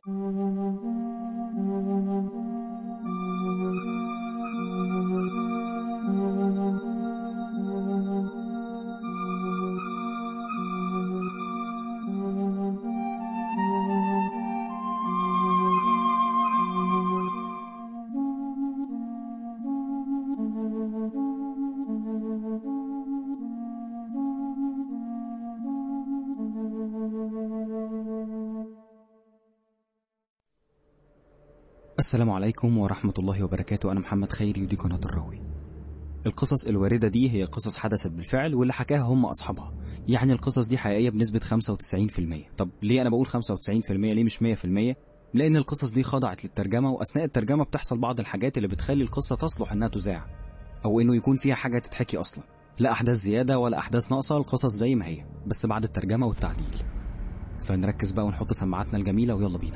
السلام عليكم ورحمة الله وبركاته أنا محمد خيري ودي قناة الراوي القصص الواردة دي هي قصص حدثت بالفعل واللي حكاها هم أصحابها يعني القصص دي حقيقية بنسبة 95% طب ليه أنا بقول 95% ليه مش 100% لأن القصص دي خضعت للترجمة وأثناء الترجمة بتحصل بعض الحاجات اللي بتخلي القصة تصلح إنها تذاع أو إنه يكون فيها حاجة تتحكي أصلا لا أحداث زيادة ولا أحداث ناقصة القصص زي ما هي بس بعد الترجمة والتعديل فنركز بقى ونحط سماعاتنا الجميلة ويلا بينا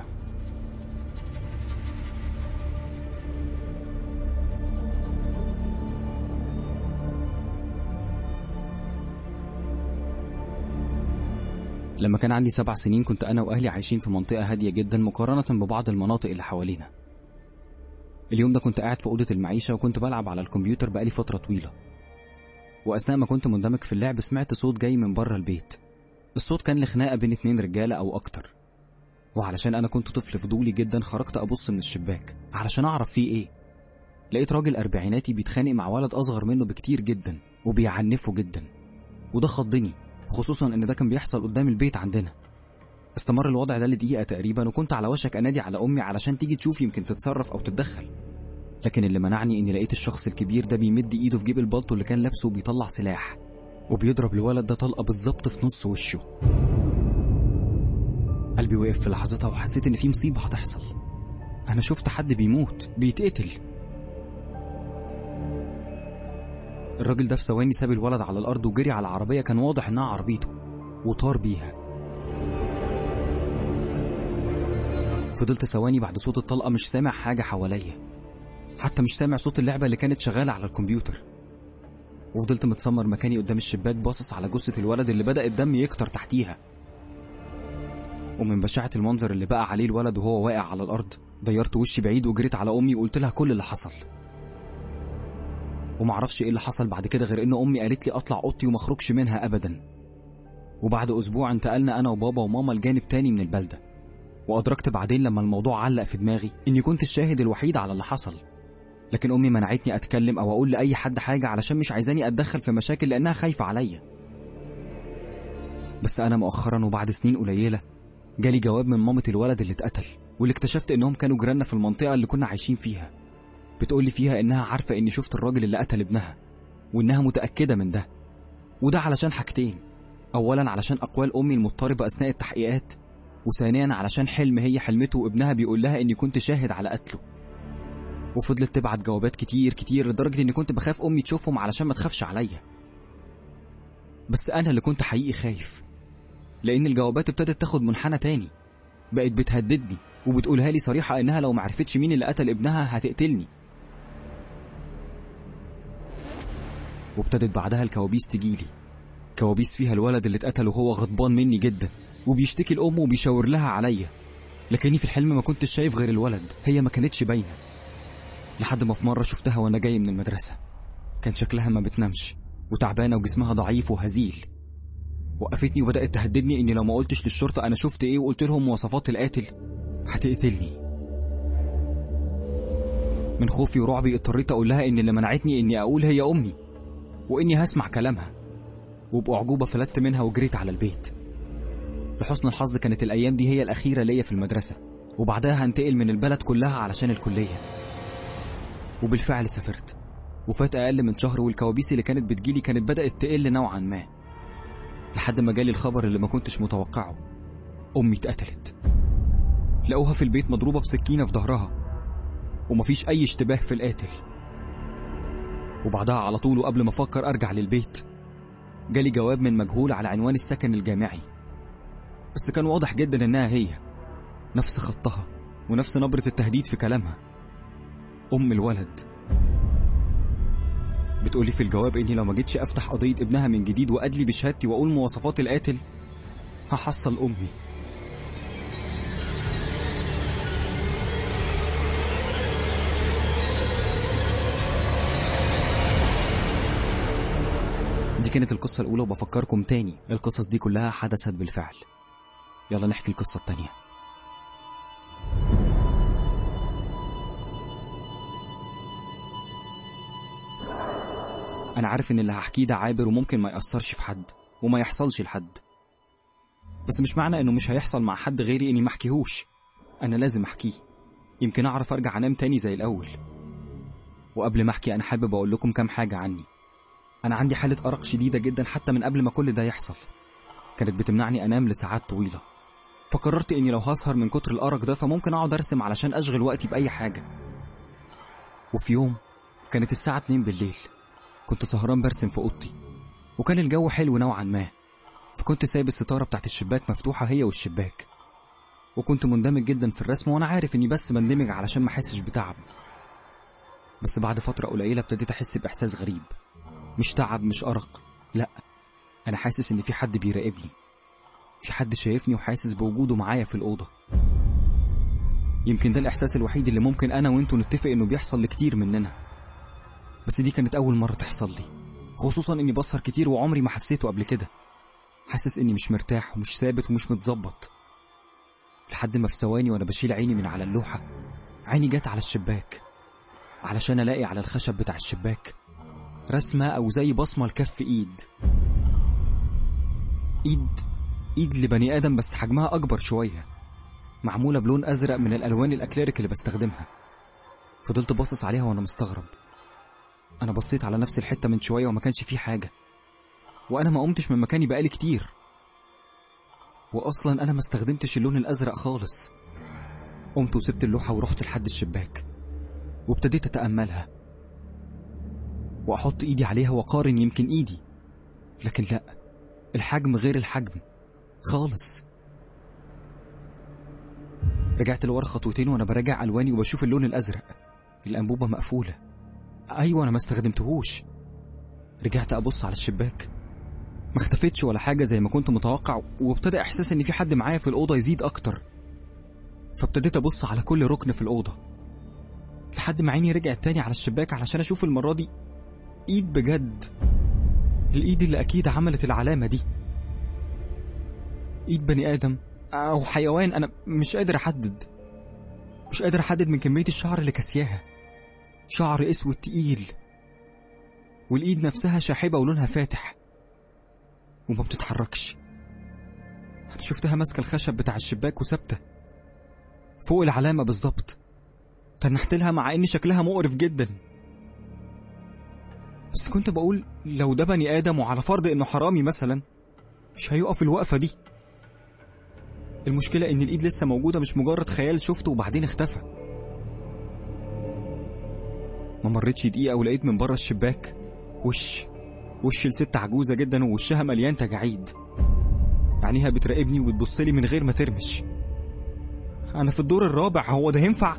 لما كان عندي سبع سنين كنت أنا وأهلي عايشين في منطقة هادية جدا مقارنة ببعض المناطق اللي حوالينا اليوم ده كنت قاعد في أوضة المعيشة وكنت بلعب على الكمبيوتر بقالي فترة طويلة وأثناء ما كنت مندمج في اللعب سمعت صوت جاي من بره البيت الصوت كان لخناقة بين اتنين رجالة أو أكتر وعلشان أنا كنت طفل فضولي جدا خرجت أبص من الشباك علشان أعرف فيه إيه لقيت راجل أربعيناتي بيتخانق مع ولد أصغر منه بكتير جدا وبيعنفه جدا وده خضني خصوصا ان ده كان بيحصل قدام البيت عندنا استمر الوضع ده لدقيقة تقريبا وكنت على وشك انادي على امي علشان تيجي تشوف يمكن تتصرف او تتدخل لكن اللي منعني اني لقيت الشخص الكبير ده بيمد ايده في جيب البلطو اللي كان لابسه وبيطلع سلاح وبيضرب الولد ده طلقة بالظبط في نص وشه قلبي وقف في لحظتها وحسيت ان في مصيبة هتحصل انا شفت حد بيموت بيتقتل الراجل ده في ثواني ساب الولد على الارض وجري على عربيه كان واضح انها عربيته وطار بيها فضلت ثواني بعد صوت الطلقه مش سامع حاجه حواليا حتى مش سامع صوت اللعبه اللي كانت شغاله على الكمبيوتر وفضلت متسمر مكاني قدام الشباك باصص على جثه الولد اللي بدا الدم يكتر تحتيها ومن بشاعه المنظر اللي بقى عليه الولد وهو واقع على الارض ديرت وشي بعيد وجريت على امي وقلت لها كل اللي حصل ومعرفش ايه اللي حصل بعد كده غير ان امي قالت لي اطلع اوضتي وما اخرجش منها ابدا وبعد اسبوع انتقلنا انا وبابا وماما لجانب تاني من البلده وادركت بعدين لما الموضوع علق في دماغي اني كنت الشاهد الوحيد على اللي حصل لكن امي منعتني اتكلم او اقول لاي حد حاجه علشان مش عايزاني اتدخل في مشاكل لانها خايفه عليا بس انا مؤخرا وبعد سنين قليله جالي جواب من مامة الولد اللي اتقتل واللي اكتشفت انهم كانوا جيراننا في المنطقه اللي كنا عايشين فيها بتقولي فيها إنها عارفة إني شفت الراجل اللي قتل ابنها وإنها متأكدة من ده وده علشان حاجتين أولا علشان أقوال أمي المضطربة أثناء التحقيقات وثانيا علشان حلم هي حلمته وابنها بيقول لها إني كنت شاهد على قتله وفضلت تبعت جوابات كتير كتير لدرجة إني كنت بخاف أمي تشوفهم علشان ما تخافش عليا بس أنا اللي كنت حقيقي خايف لأن الجوابات ابتدت تاخد منحنى تاني بقت بتهددني وبتقولها لي صريحة إنها لو معرفتش مين اللي قتل ابنها هتقتلني وابتدت بعدها الكوابيس تجيلي كوابيس فيها الولد اللي اتقتل وهو غضبان مني جدا وبيشتكي لأمه وبيشاور لها عليا لكني في الحلم ما كنتش شايف غير الولد هي ما كانتش باينة لحد ما في مرة شفتها وأنا جاي من المدرسة كان شكلها ما بتنامش وتعبانة وجسمها ضعيف وهزيل وقفتني وبدأت تهددني إني لو ما قلتش للشرطة أنا شفت إيه وقلت لهم مواصفات القاتل هتقتلني من خوفي ورعبي اضطريت أقول لها إن اللي منعتني إني أقول هي أمي وإني هسمع كلامها وبأعجوبة فلت منها وجريت على البيت لحسن الحظ كانت الأيام دي هي الأخيرة ليا في المدرسة وبعدها هنتقل من البلد كلها علشان الكلية وبالفعل سافرت وفات أقل من شهر والكوابيس اللي كانت بتجيلي كانت بدأت تقل نوعا ما لحد ما جالي الخبر اللي ما كنتش متوقعه أمي اتقتلت لقوها في البيت مضروبة بسكينة في ظهرها ومفيش أي اشتباه في القاتل وبعدها على طول وقبل ما أفكر أرجع للبيت جالي جواب من مجهول على عنوان السكن الجامعي بس كان واضح جدا إنها هي نفس خطها ونفس نبرة التهديد في كلامها أم الولد بتقولي في الجواب إني لو ما جيتش أفتح قضية ابنها من جديد وأدلي بشهادتي وأقول مواصفات القاتل هحصل أمي كانت القصة الأولى وبفكركم تاني القصص دي كلها حدثت بالفعل يلا نحكي القصة التانية أنا عارف إن اللي هحكيه ده عابر وممكن ما يأثرش في حد وما يحصلش لحد بس مش معنى إنه مش هيحصل مع حد غيري إني محكيهوش أنا لازم أحكيه يمكن أعرف أرجع أنام تاني زي الأول وقبل ما أحكي أنا حابب أقول لكم كام حاجة عني أنا عندي حالة أرق شديدة جدا حتى من قبل ما كل ده يحصل كانت بتمنعني أنام لساعات طويلة فقررت إني لو هسهر من كتر الأرق ده فممكن أقعد أرسم علشان أشغل وقتي بأي حاجة وفي يوم كانت الساعة 2 بالليل كنت سهران برسم في أوضتي وكان الجو حلو نوعا ما فكنت سايب الستارة بتاعت الشباك مفتوحة هي والشباك وكنت مندمج جدا في الرسم وأنا عارف إني بس بندمج علشان ما أحسش بتعب بس بعد فترة قليلة ابتديت أحس بإحساس غريب مش تعب مش أرق لأ أنا حاسس إن في حد بيراقبني في حد شايفني وحاسس بوجوده معايا في الأوضة يمكن ده الإحساس الوحيد اللي ممكن أنا وإنتوا نتفق إنه بيحصل لكتير مننا بس دي كانت أول مرة تحصل لي خصوصا إني بسهر كتير وعمري ما حسيته قبل كده حاسس إني مش مرتاح ومش ثابت ومش متظبط لحد ما في ثواني وأنا بشيل عيني من على اللوحة عيني جت على الشباك علشان ألاقي على الخشب بتاع الشباك رسمة أو زي بصمة لكف إيد إيد إيد لبني آدم بس حجمها أكبر شوية معمولة بلون أزرق من الألوان الأكليريك اللي بستخدمها فضلت باصص عليها وأنا مستغرب أنا بصيت على نفس الحتة من شوية وما كانش فيه حاجة وأنا ما قمتش من مكاني بقالي كتير وأصلا أنا ما استخدمتش اللون الأزرق خالص قمت وسبت اللوحة ورحت لحد الشباك وابتديت أتأملها وأحط إيدي عليها وأقارن يمكن إيدي لكن لأ الحجم غير الحجم خالص رجعت لورا خطوتين وأنا براجع ألواني وبشوف اللون الأزرق الأنبوبة مقفولة أيوة أنا ما استخدمتهوش رجعت أبص على الشباك ما اختفتش ولا حاجة زي ما كنت متوقع وابتدى إحساس إن في حد معايا في الأوضة يزيد أكتر فابتديت أبص على كل ركن في الأوضة لحد ما عيني رجعت تاني على الشباك علشان أشوف المرة دي إيد بجد الإيد اللي أكيد عملت العلامة دي إيد بني آدم أو حيوان أنا مش قادر أحدد مش قادر أحدد من كمية الشعر اللي كاسياها شعر أسود تقيل والإيد نفسها شاحبة ولونها فاتح وما بتتحركش أنا شفتها ماسكة الخشب بتاع الشباك وثابتة فوق العلامة بالظبط تنحت لها مع إن شكلها مقرف جدا بس كنت بقول لو ده بني آدم وعلى فرض إنه حرامي مثلا مش هيقف الوقفة دي المشكلة إن الإيد لسه موجودة مش مجرد خيال شفته وبعدين اختفى ما مرتش دقيقة ولقيت من بره الشباك وش وش لست عجوزة جدا ووشها مليان تجاعيد عينيها بتراقبني وبتبصلي من غير ما ترمش أنا في الدور الرابع هو ده ينفع؟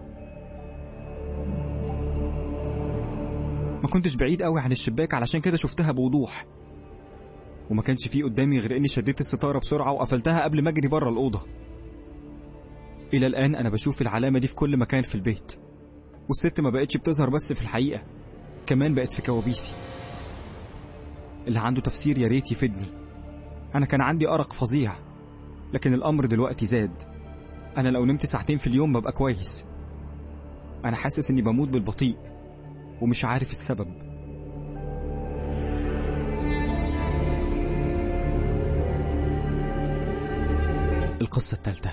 ما كنتش بعيد قوي عن الشباك علشان كده شفتها بوضوح وما كانش فيه قدامي غير اني شديت الستاره بسرعه وقفلتها قبل ما اجري بره الاوضه الى الان انا بشوف العلامه دي في كل مكان في البيت والست ما بقتش بتظهر بس في الحقيقه كمان بقت في كوابيسي اللي عنده تفسير يا ريت يفيدني انا كان عندي ارق فظيع لكن الامر دلوقتي زاد انا لو نمت ساعتين في اليوم ببقى كويس انا حاسس اني بموت بالبطيء ومش عارف السبب القصة التالتة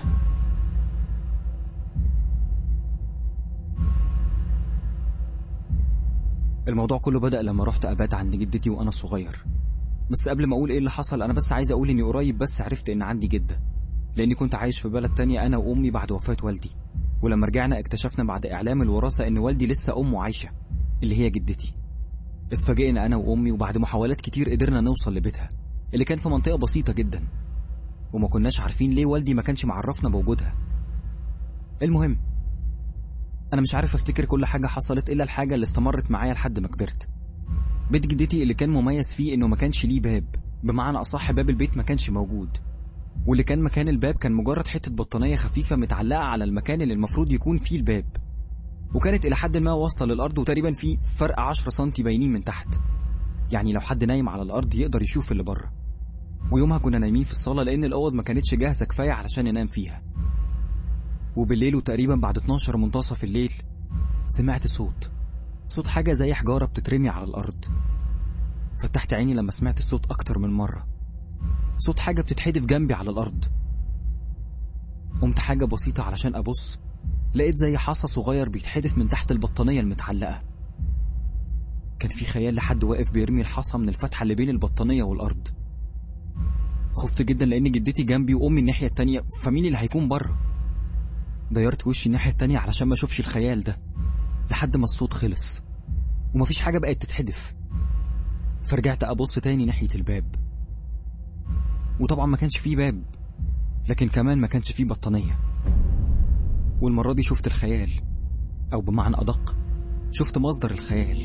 الموضوع كله بدأ لما رحت أبات عند جدتي وأنا صغير بس قبل ما أقول إيه اللي حصل أنا بس عايز أقول إني قريب بس عرفت إن عندي جدة لأني كنت عايش في بلد تانية أنا وأمي بعد وفاة والدي ولما رجعنا اكتشفنا بعد إعلام الوراثة إن والدي لسه أمه عايشة اللي هي جدتي اتفاجئنا أنا وأمي وبعد محاولات كتير قدرنا نوصل لبيتها اللي كان في منطقة بسيطة جدا وما كناش عارفين ليه والدي ما كانش معرفنا بوجودها المهم أنا مش عارف أفتكر كل حاجة حصلت إلا الحاجة اللي استمرت معايا لحد ما كبرت بيت جدتي اللي كان مميز فيه إنه ما كانش ليه باب بمعنى أصح باب البيت ما كانش موجود واللي كان مكان الباب كان مجرد حتة بطانية خفيفة متعلقة على المكان اللي المفروض يكون فيه الباب وكانت إلى حد ما واصلة للأرض وتقريبا في فرق 10 سنتي باينين من تحت يعني لو حد نايم على الأرض يقدر يشوف اللي بره ويومها كنا نايمين في الصالة لأن الأوض ما كانتش جاهزة كفاية علشان ننام فيها وبالليل وتقريبا بعد 12 منتصف الليل سمعت صوت صوت حاجة زي حجارة بتترمي على الأرض فتحت عيني لما سمعت الصوت أكتر من مرة صوت حاجة بتتحدف جنبي على الأرض قمت حاجة بسيطة علشان أبص لقيت زي حصى صغير بيتحدف من تحت البطانية المتعلقة كان في خيال لحد واقف بيرمي الحصى من الفتحة اللي بين البطانية والأرض خفت جدا لأن جدتي جنبي وأمي الناحية التانية فمين اللي هيكون بره ديرت وشي الناحية التانية علشان ما أشوفش الخيال ده لحد ما الصوت خلص ومفيش حاجة بقت تتحدف فرجعت أبص تاني ناحية الباب وطبعا ما كانش فيه باب لكن كمان ما كانش فيه بطانية والمرة دي شفت الخيال أو بمعنى أدق شفت مصدر الخيال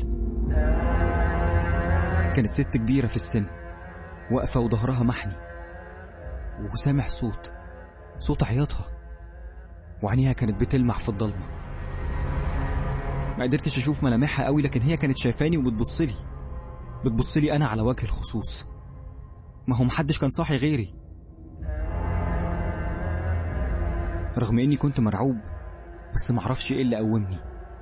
كانت ست كبيرة في السن واقفة وظهرها محني وسامع صوت صوت عياطها وعينيها كانت بتلمع في الضلمة ما قدرتش أشوف ملامحها قوي لكن هي كانت شايفاني وبتبصلي بتبصلي أنا على وجه الخصوص ما هو محدش كان صاحي غيري رغم اني كنت مرعوب بس معرفش ايه اللي قومني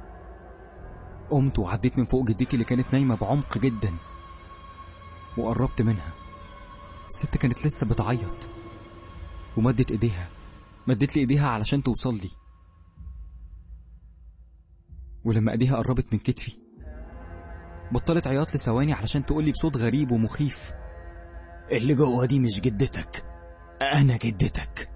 قمت وعديت من فوق جدتي اللي كانت نايمة بعمق جدا وقربت منها الست كانت لسه بتعيط ومدت ايديها مدت لي ايديها علشان توصل لي ولما ايديها قربت من كتفي بطلت عياط لثواني علشان تقول لي بصوت غريب ومخيف اللي جوه دي مش جدتك انا جدتك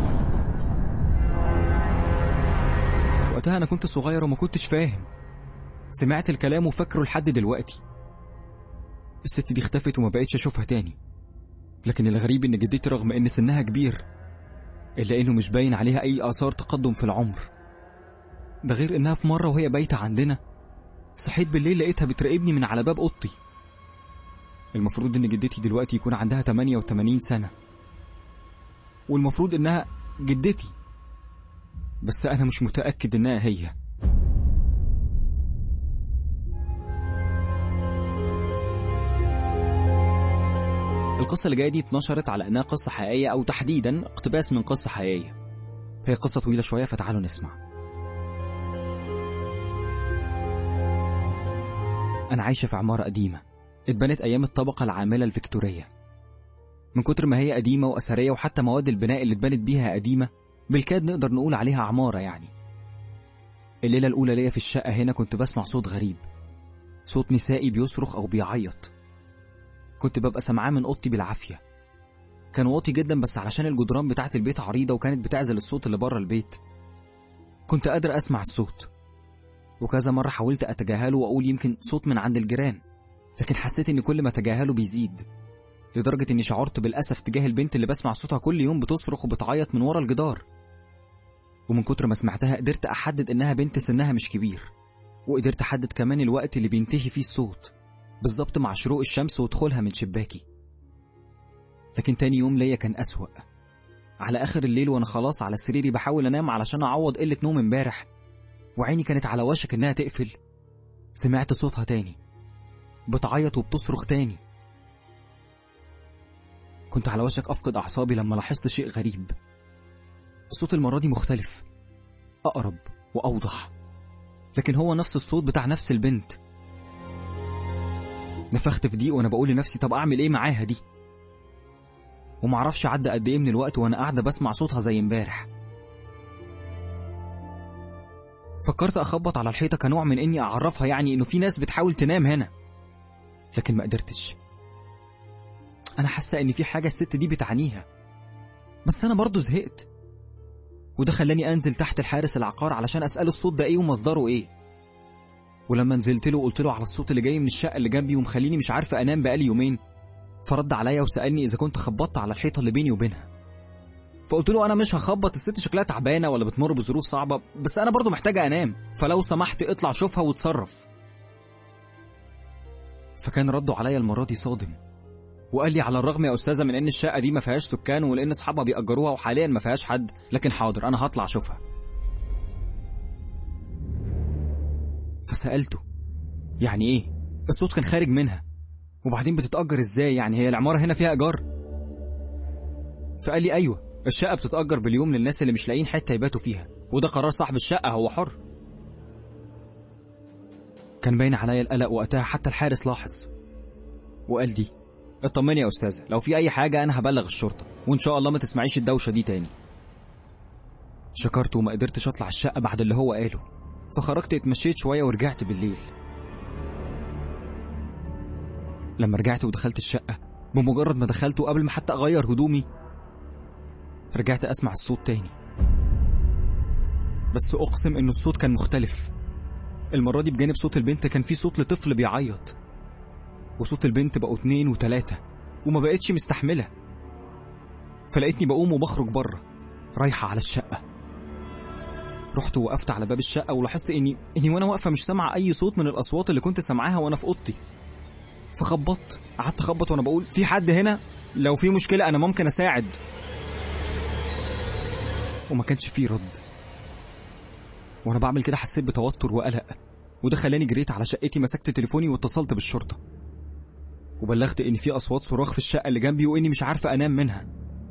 وقتها انا كنت صغير وما كنتش فاهم سمعت الكلام وفاكره لحد دلوقتي الست دي اختفت وما بقتش اشوفها تاني لكن الغريب ان جدتي رغم ان سنها كبير الا انه مش باين عليها اي اثار تقدم في العمر ده غير انها في مره وهي بايته عندنا صحيت بالليل لقيتها بتراقبني من على باب اوضتي المفروض ان جدتي دلوقتي يكون عندها 88 سنه والمفروض انها جدتي بس انا مش متاكد انها هي القصة اللي جاية دي اتنشرت على إنها قصة حقيقية أو تحديدا اقتباس من قصة حقيقية هي قصة طويلة شوية فتعالوا نسمع أنا عايشة في عمارة قديمة اتبنت أيام الطبقة العاملة الفيكتورية من كتر ما هي قديمة وأثرية وحتى مواد البناء اللي اتبنت بيها قديمة بالكاد نقدر نقول عليها عمارة يعني الليلة الأولى ليا في الشقة هنا كنت بسمع صوت غريب صوت نسائي بيصرخ أو بيعيط كنت ببقى سامعاه من اوضتي بالعافيه كان واطي جدا بس علشان الجدران بتاعه البيت عريضه وكانت بتعزل الصوت اللي بره البيت كنت قادر اسمع الصوت وكذا مره حاولت اتجاهله واقول يمكن صوت من عند الجيران لكن حسيت ان كل ما اتجاهله بيزيد لدرجه اني شعرت بالاسف تجاه البنت اللي بسمع صوتها كل يوم بتصرخ وبتعيط من ورا الجدار ومن كتر ما سمعتها قدرت احدد انها بنت سنها مش كبير وقدرت احدد كمان الوقت اللي بينتهي فيه الصوت بالظبط مع شروق الشمس ودخولها من شباكي لكن تاني يوم ليا كان أسوأ على آخر الليل وأنا خلاص على سريري بحاول أنام علشان أعوض قلة نوم امبارح وعيني كانت على وشك إنها تقفل سمعت صوتها تاني بتعيط وبتصرخ تاني كنت على وشك أفقد أعصابي لما لاحظت شيء غريب الصوت المرة دي مختلف أقرب وأوضح لكن هو نفس الصوت بتاع نفس البنت نفخت في ضيق وانا بقول لنفسي طب اعمل ايه معاها دي ومعرفش عدى قد ايه من الوقت وانا قاعده بسمع صوتها زي امبارح فكرت اخبط على الحيطه كنوع من اني اعرفها يعني انه في ناس بتحاول تنام هنا لكن ما قدرتش انا حاسه ان في حاجه الست دي بتعانيها بس انا برضه زهقت وده خلاني انزل تحت الحارس العقار علشان اساله الصوت ده ايه ومصدره ايه ولما نزلت له وقلت له على الصوت اللي جاي من الشقه اللي جنبي ومخليني مش عارفه انام بقالي يومين فرد عليا وسالني اذا كنت خبطت على الحيطه اللي بيني وبينها فقلت له انا مش هخبط الست شكلها تعبانه ولا بتمر بظروف صعبه بس انا برضو محتاجه انام فلو سمحت اطلع شوفها وتصرف فكان رده عليا المره دي صادم وقال لي على الرغم يا استاذه من ان الشقه دي ما فيهاش سكان ولان اصحابها بيأجروها وحاليا ما فيهاش حد لكن حاضر انا هطلع اشوفها فسالته يعني ايه الصوت كان خارج منها وبعدين بتتأجر ازاي يعني هي العمارة هنا فيها إيجار فقال لي أيوة الشقة بتتأجر باليوم للناس اللي مش لاقيين حتة يباتوا فيها وده قرار صاحب الشقة هو حر كان باين عليا القلق وقتها حتى الحارس لاحظ وقال لي اطمني يا أستاذة لو في أي حاجة أنا هبلغ الشرطة وإن شاء الله ما تسمعيش الدوشة دي تاني شكرت وما قدرتش أطلع الشقة بعد اللي هو قاله فخرجت اتمشيت شوية ورجعت بالليل لما رجعت ودخلت الشقة بمجرد ما دخلت وقبل ما حتى أغير هدومي رجعت أسمع الصوت تاني بس أقسم إن الصوت كان مختلف المرة دي بجانب صوت البنت كان في صوت لطفل بيعيط وصوت البنت بقوا اتنين وتلاتة وما بقتش مستحملة فلقيتني بقوم وبخرج بره رايحة على الشقة رحت ووقفت على باب الشقة ولاحظت إني إني وأنا واقفة مش سامعة أي صوت من الأصوات اللي كنت سامعاها وأنا في أوضتي فخبطت قعدت أخبط وأنا بقول في حد هنا لو في مشكلة أنا ممكن أساعد وما كانش فيه رد وأنا بعمل كده حسيت بتوتر وقلق وده خلاني جريت على شقتي مسكت تليفوني واتصلت بالشرطة وبلغت إن في أصوات صراخ في الشقة اللي جنبي وإني مش عارفة أنام منها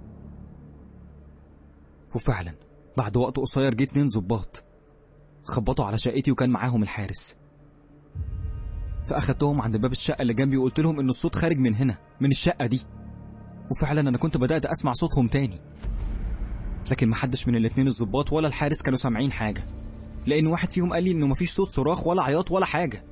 وفعلا بعد وقت قصير جه اتنين ظباط خبطوا على شقتي وكان معاهم الحارس فأخدتهم عند باب الشقة اللي جنبي وقلت لهم إن الصوت خارج من هنا من الشقة دي وفعلا أنا كنت بدأت أسمع صوتهم تاني لكن محدش من الاتنين الظباط ولا الحارس كانوا سامعين حاجة لأن واحد فيهم قال لي إنه مفيش صوت صراخ ولا عياط ولا حاجة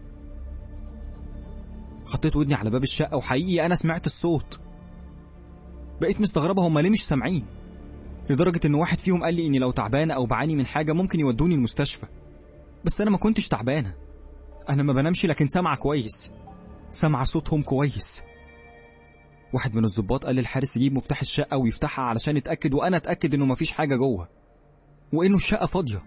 حطيت ودني على باب الشقة وحقيقي أنا سمعت الصوت بقيت مستغربة هما ليه مش سامعين لدرجة إن واحد فيهم قال لي إني لو تعبانة أو بعاني من حاجة ممكن يودوني المستشفى بس أنا ما كنتش تعبانة أنا ما بنامش لكن سامعة كويس سامعة صوتهم كويس واحد من الظباط قال للحارس يجيب مفتاح الشقة ويفتحها علشان يتأكد وأنا أتأكد إنه مفيش حاجة جوه وإنه الشقة فاضية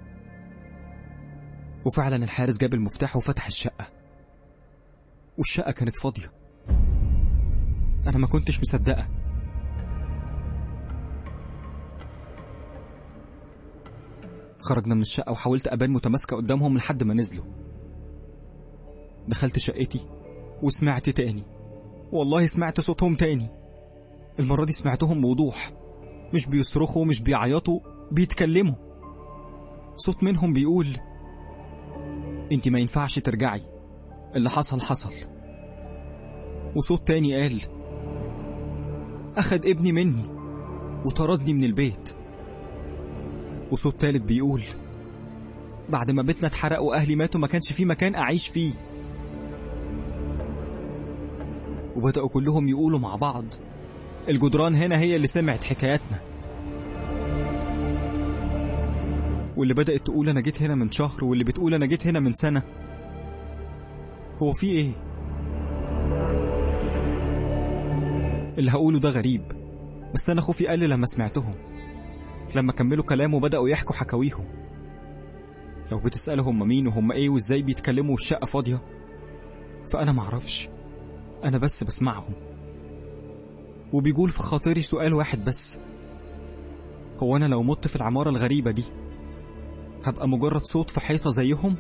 وفعلا الحارس جاب المفتاح وفتح الشقة والشقة كانت فاضية أنا ما كنتش مصدقة خرجنا من الشقة وحاولت أبان متماسكة قدامهم لحد ما نزلوا دخلت شقتي وسمعت تاني والله سمعت صوتهم تاني المرة دي سمعتهم بوضوح مش بيصرخوا مش بيعيطوا بيتكلموا صوت منهم بيقول انت ما ينفعش ترجعي اللي حصل حصل وصوت تاني قال أخد ابني مني وطردني من البيت وصوت تالت بيقول بعد ما بيتنا اتحرق وأهلي ماتوا ما كانش في مكان أعيش فيه وبدأوا كلهم يقولوا مع بعض الجدران هنا هي اللي سمعت حكاياتنا واللي بدأت تقول أنا جيت هنا من شهر واللي بتقول أنا جيت هنا من سنة هو في إيه؟ اللي هقوله ده غريب بس أنا خوفي قل لما سمعتهم لما كملوا كلام وبدأوا يحكوا حكاويهم لو بتسألوا هم مين وهم إيه وإزاي بيتكلموا والشقة فاضية فأنا معرفش أنا بس بسمعهم وبيقول في خاطري سؤال واحد بس هو أنا لو مت في العمارة الغريبة دي هبقى مجرد صوت في حيطة زيهم؟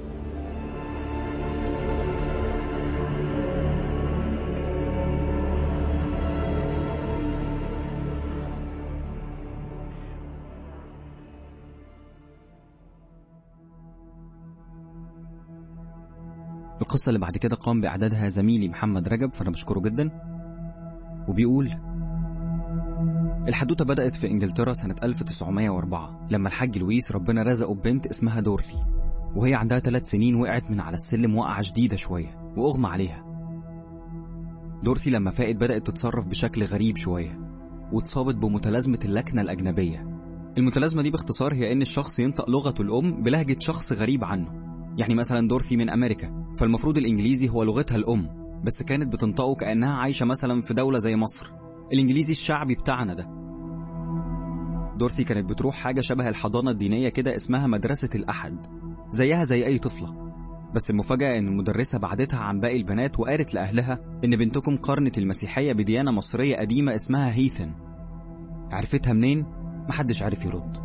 القصة اللي بعد كده قام بإعدادها زميلي محمد رجب فأنا بشكره جدا وبيقول الحدوتة بدأت في إنجلترا سنة 1904 لما الحاج لويس ربنا رزقه ببنت اسمها دورثي وهي عندها ثلاث سنين وقعت من على السلم وقعة شديدة شوية وأغمى عليها دورثي لما فاقت بدأت تتصرف بشكل غريب شوية واتصابت بمتلازمة اللكنة الأجنبية المتلازمة دي باختصار هي إن الشخص ينطق لغته الأم بلهجة شخص غريب عنه يعني مثلا دورثي من أمريكا فالمفروض الإنجليزي هو لغتها الأم بس كانت بتنطقه كأنها عايشة مثلا في دولة زي مصر الإنجليزي الشعبي بتاعنا ده دورثي كانت بتروح حاجة شبه الحضانة الدينية كده اسمها مدرسة الأحد زيها زي أي طفلة بس المفاجأة إن المدرسة بعدتها عن باقي البنات وقالت لأهلها إن بنتكم قارنت المسيحية بديانة مصرية قديمة اسمها هيثن عرفتها منين؟ محدش عارف يرد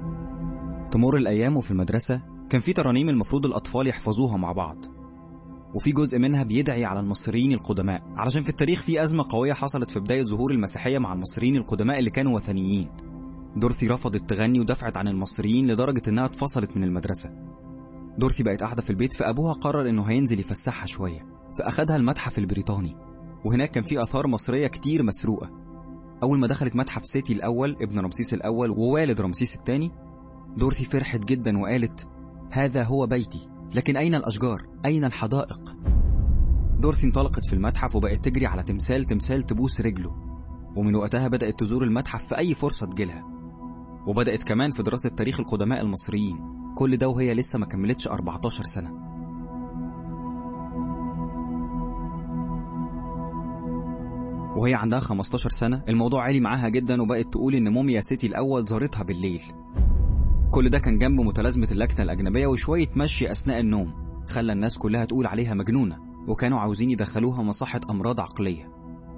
تمر الأيام وفي المدرسة كان في ترانيم المفروض الأطفال يحفظوها مع بعض وفي جزء منها بيدعي على المصريين القدماء علشان في التاريخ في أزمة قوية حصلت في بداية ظهور المسيحية مع المصريين القدماء اللي كانوا وثنيين دورثي رفضت تغني ودفعت عن المصريين لدرجة إنها اتفصلت من المدرسة دورثي بقت قاعدة في البيت فأبوها قرر إنه هينزل يفسحها شوية فأخدها المتحف البريطاني وهناك كان في آثار مصرية كتير مسروقة أول ما دخلت متحف سيتي الأول ابن رمسيس الأول ووالد رمسيس الثاني دورثي فرحت جدا وقالت هذا هو بيتي لكن أين الأشجار؟ أين الحدائق؟ دورثي انطلقت في المتحف وبقت تجري على تمثال تمثال تبوس رجله ومن وقتها بدأت تزور المتحف في أي فرصة تجيلها وبدأت كمان في دراسة تاريخ القدماء المصريين كل ده وهي لسه ما كملتش 14 سنة وهي عندها 15 سنة الموضوع عالي معاها جدا وبقت تقول إن موميا سيتي الأول زارتها بالليل كل ده كان جنب متلازمة اللكنة الأجنبية وشوية مشي أثناء النوم خلى الناس كلها تقول عليها مجنونة وكانوا عاوزين يدخلوها مصحة أمراض عقلية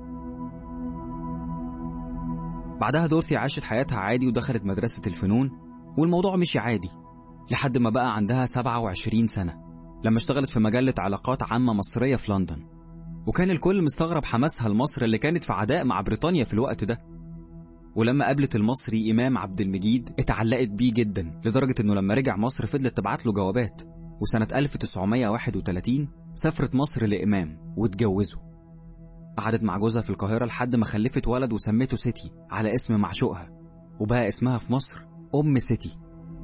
بعدها دورثي عاشت حياتها عادي ودخلت مدرسة الفنون والموضوع مشي عادي لحد ما بقى عندها 27 سنة لما اشتغلت في مجلة علاقات عامة مصرية في لندن وكان الكل مستغرب حماسها لمصر اللي كانت في عداء مع بريطانيا في الوقت ده ولما قابلت المصري إمام عبد المجيد اتعلقت بيه جدا لدرجة إنه لما رجع مصر فضلت تبعت له جوابات وسنة 1931 سافرت مصر لإمام واتجوزوا قعدت مع جوزها في القاهرة لحد ما خلفت ولد وسمته سيتي على اسم معشوقها وبقى اسمها في مصر أم سيتي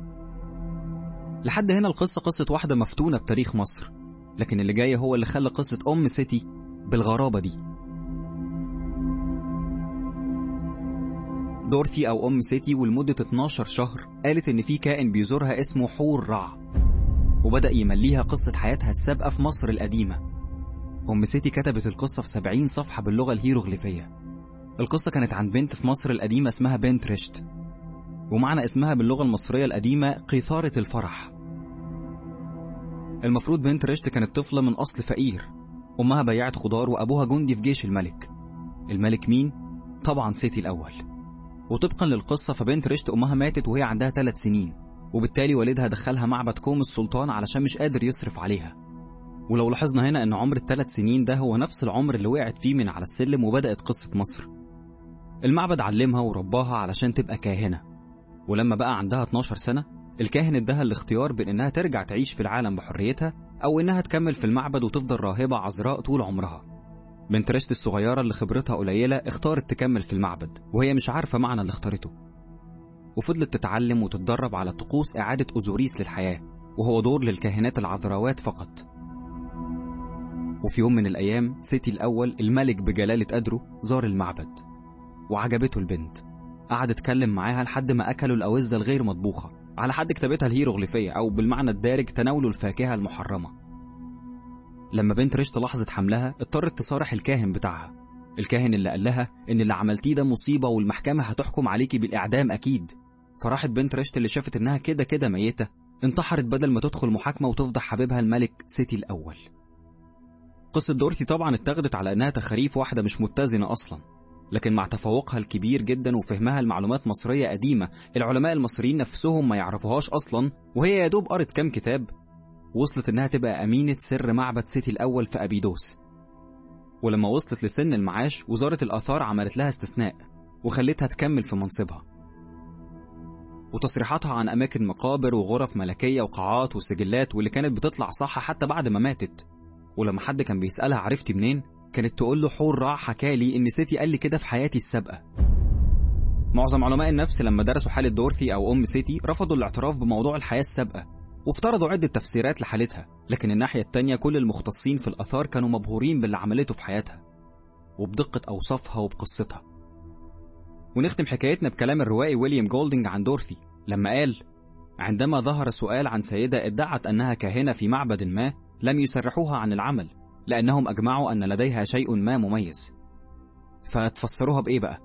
لحد هنا القصة قصة واحدة مفتونة بتاريخ مصر لكن اللي جاي هو اللي خلى قصة أم سيتي بالغرابة دي دورثي أو أم سيتي ولمدة 12 شهر قالت إن في كائن بيزورها اسمه حور رع وبدأ يمليها قصة حياتها السابقة في مصر القديمة أم سيتي كتبت القصة في 70 صفحة باللغة الهيروغليفية القصة كانت عن بنت في مصر القديمة اسمها بنت رشت ومعنى اسمها باللغة المصرية القديمة قيثارة الفرح المفروض بنت رشت كانت طفلة من أصل فقير أمها بياعة خضار وأبوها جندي في جيش الملك الملك مين؟ طبعا سيتي الأول وطبقا للقصة فبنت رشت أمها ماتت وهي عندها ثلاث سنين وبالتالي والدها دخلها معبد كوم السلطان علشان مش قادر يصرف عليها ولو لاحظنا هنا ان عمر الثلاث سنين ده هو نفس العمر اللي وقعت فيه من على السلم وبدأت قصة مصر المعبد علمها ورباها علشان تبقى كاهنة ولما بقى عندها 12 سنة الكاهن اداها الاختيار بين انها ترجع تعيش في العالم بحريتها او انها تكمل في المعبد وتفضل راهبة عذراء طول عمرها بنت رشد الصغيرة اللي خبرتها قليلة اختارت تكمل في المعبد وهي مش عارفة معنى اللي اختارته وفضلت تتعلم وتتدرب على طقوس إعادة أوزوريس للحياة وهو دور للكاهنات العذراوات فقط وفي يوم من الأيام سيتي الأول الملك بجلالة قدره زار المعبد وعجبته البنت قعد اتكلم معاها لحد ما أكلوا الأوزة الغير مطبوخة على حد كتابتها الهيروغليفية أو بالمعنى الدارج تناولوا الفاكهة المحرمة لما بنت رشت لاحظت حملها اضطرت تصارح الكاهن بتاعها الكاهن اللي قال لها ان اللي عملتيه ده مصيبة والمحكمة هتحكم عليكي بالإعدام أكيد فراحت بنت رشت اللي شافت انها كده كده ميتة انتحرت بدل ما تدخل محاكمة وتفضح حبيبها الملك سيتي الأول قصة دورثي طبعا اتاخدت على انها تخاريف واحدة مش متزنة أصلا لكن مع تفوقها الكبير جدا وفهمها لمعلومات مصرية قديمة العلماء المصريين نفسهم ما يعرفوهاش أصلا وهي يا دوب قرت كام كتاب وصلت إنها تبقى أمينة سر معبد سيتي الأول في أبيدوس ولما وصلت لسن المعاش وزارة الآثار عملت لها استثناء وخلتها تكمل في منصبها وتصريحاتها عن أماكن مقابر وغرف ملكية وقاعات وسجلات واللي كانت بتطلع صح حتى بعد ما ماتت ولما حد كان بيسألها عرفتي منين كانت تقول له حور راع حكالي إن سيتي قال لي كده في حياتي السابقة معظم علماء النفس لما درسوا حالة دورثي أو أم سيتي رفضوا الاعتراف بموضوع الحياة السابقة وافترضوا عدة تفسيرات لحالتها لكن الناحية التانية كل المختصين في الآثار كانوا مبهورين باللي عملته في حياتها وبدقة أوصافها وبقصتها ونختم حكايتنا بكلام الروائي ويليام جولدنج عن دورثي لما قال عندما ظهر سؤال عن سيدة ادعت أنها كاهنة في معبد ما لم يسرحوها عن العمل لأنهم أجمعوا أن لديها شيء ما مميز فتفسروها بإيه بقى؟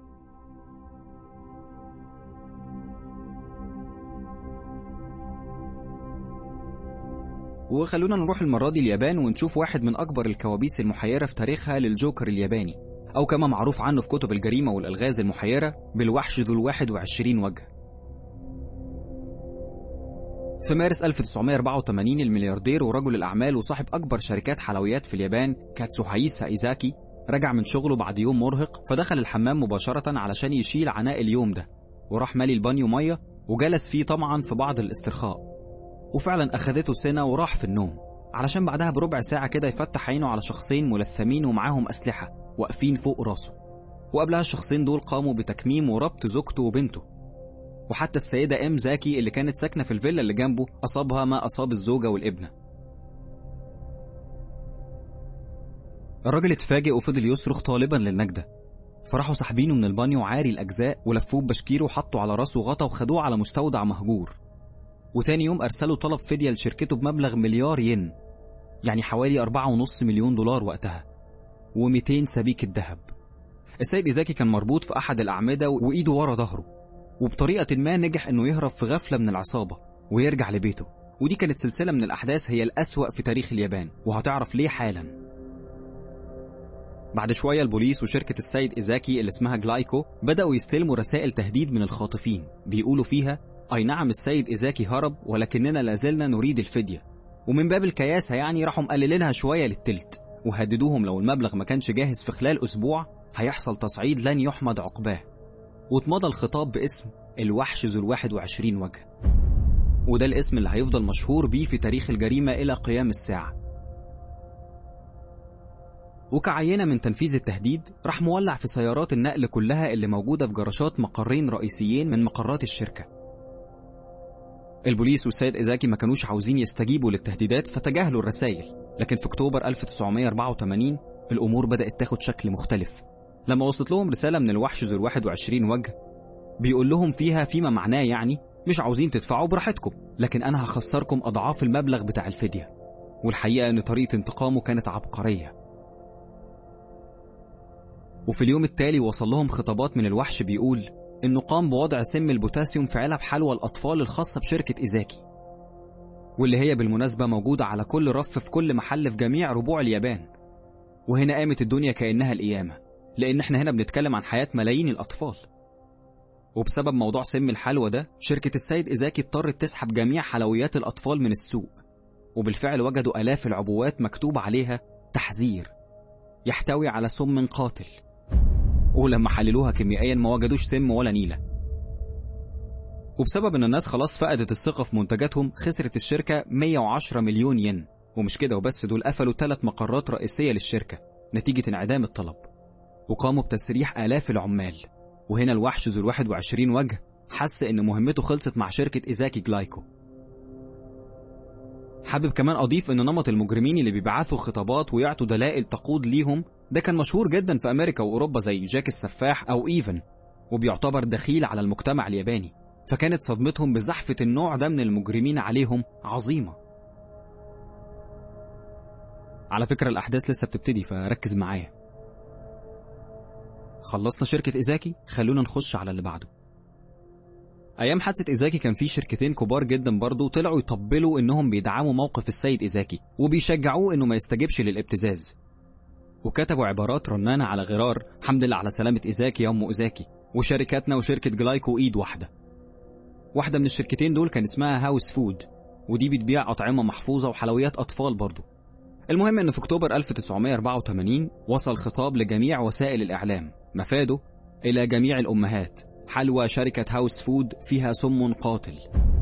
وخلونا نروح المرة دي اليابان ونشوف واحد من أكبر الكوابيس المحيرة في تاريخها للجوكر الياباني أو كما معروف عنه في كتب الجريمة والألغاز المحيرة بالوحش ذو الواحد وعشرين وجه في مارس 1984 الملياردير ورجل الأعمال وصاحب أكبر شركات حلويات في اليابان كاتسوهايسا إيزاكي رجع من شغله بعد يوم مرهق فدخل الحمام مباشرة علشان يشيل عناء اليوم ده وراح مالي البانيو مية وجلس فيه طمعا في بعض الاسترخاء وفعلا أخذته سنة وراح في النوم علشان بعدها بربع ساعة كده يفتح عينه على شخصين ملثمين ومعاهم أسلحة واقفين فوق راسه وقبلها الشخصين دول قاموا بتكميم وربط زوجته وبنته وحتى السيدة إم زاكي اللي كانت ساكنة في الفيلا اللي جنبه أصابها ما أصاب الزوجة والابنة الراجل اتفاجئ وفضل يصرخ طالبا للنجدة فراحوا ساحبينه من البانيو عاري الأجزاء ولفوه ببشكير وحطوا على راسه غطا وخدوه على مستودع مهجور وتاني يوم أرسلوا طلب فدية لشركته بمبلغ مليار ين يعني حوالي 4.5 مليون دولار وقتها و200 سبيكة ذهب السيد إيزاكي كان مربوط في أحد الأعمدة وإيده ورا ظهره وبطريقة ما نجح إنه يهرب في غفلة من العصابة ويرجع لبيته ودي كانت سلسلة من الأحداث هي الأسوأ في تاريخ اليابان وهتعرف ليه حالا بعد شوية البوليس وشركة السيد إيزاكي اللي اسمها جلايكو بدأوا يستلموا رسائل تهديد من الخاطفين بيقولوا فيها أي نعم السيد إيزاكي هرب ولكننا لازلنا نريد الفدية ومن باب الكياسة يعني راحوا مقللينها شوية للتلت وهددوهم لو المبلغ ما كانش جاهز في خلال أسبوع هيحصل تصعيد لن يحمد عقباه واتمضى الخطاب باسم الوحش ذو الواحد وعشرين وجه وده الاسم اللي هيفضل مشهور بيه في تاريخ الجريمة إلى قيام الساعة وكعينة من تنفيذ التهديد راح مولع في سيارات النقل كلها اللي موجودة في جراشات مقرين رئيسيين من مقرات الشركة البوليس والسيد إيزاكي ما كانوش عاوزين يستجيبوا للتهديدات فتجاهلوا الرسائل لكن في أكتوبر 1984 الأمور بدأت تاخد شكل مختلف لما وصلت لهم رسالة من الوحش ذو الواحد وعشرين وجه بيقول لهم فيها فيما معناه يعني مش عاوزين تدفعوا براحتكم لكن أنا هخسركم أضعاف المبلغ بتاع الفدية والحقيقة أن طريقة انتقامه كانت عبقرية وفي اليوم التالي وصل لهم خطابات من الوحش بيقول إنه قام بوضع سم البوتاسيوم في علب حلوى الأطفال الخاصة بشركة إيزاكي واللي هي بالمناسبة موجودة على كل رف في كل محل في جميع ربوع اليابان وهنا قامت الدنيا كأنها القيامة لأن احنا هنا بنتكلم عن حياة ملايين الأطفال وبسبب موضوع سم الحلوى ده شركة السيد إيزاكي اضطرت تسحب جميع حلويات الأطفال من السوق وبالفعل وجدوا آلاف العبوات مكتوب عليها تحذير يحتوي على سم قاتل ولما حللوها كيميائيا ما وجدوش سم ولا نيلة وبسبب ان الناس خلاص فقدت الثقة في منتجاتهم خسرت الشركة 110 مليون ين ومش كده وبس دول قفلوا ثلاث مقرات رئيسية للشركة نتيجة انعدام الطلب وقاموا بتسريح آلاف العمال وهنا الوحش ذو الواحد وعشرين وجه حس إن مهمته خلصت مع شركة إيزاكي جلايكو حابب كمان أضيف إن نمط المجرمين اللي بيبعثوا خطابات ويعطوا دلائل تقود ليهم ده كان مشهور جدا في أمريكا وأوروبا زي جاك السفاح أو إيفن وبيعتبر دخيل على المجتمع الياباني فكانت صدمتهم بزحفة النوع ده من المجرمين عليهم عظيمة على فكرة الأحداث لسه بتبتدي فركز معايا خلصنا شركة إيزاكي خلونا نخش على اللي بعده أيام حادثة إيزاكي كان في شركتين كبار جدا برضه طلعوا يطبلوا إنهم بيدعموا موقف السيد إيزاكي وبيشجعوه إنه ما يستجبش للابتزاز وكتبوا عبارات رنانة على غرار حمد لله على سلامة إيزاكي يا أم إيزاكي وشركاتنا وشركة جلايكو إيد واحدة واحدة من الشركتين دول كان اسمها هاوس فود ودي بتبيع أطعمة محفوظة وحلويات أطفال برضه المهم إن في أكتوبر 1984 وصل خطاب لجميع وسائل الإعلام مفاده إلى جميع الأمهات حلوى شركة هاوس فود فيها سم قاتل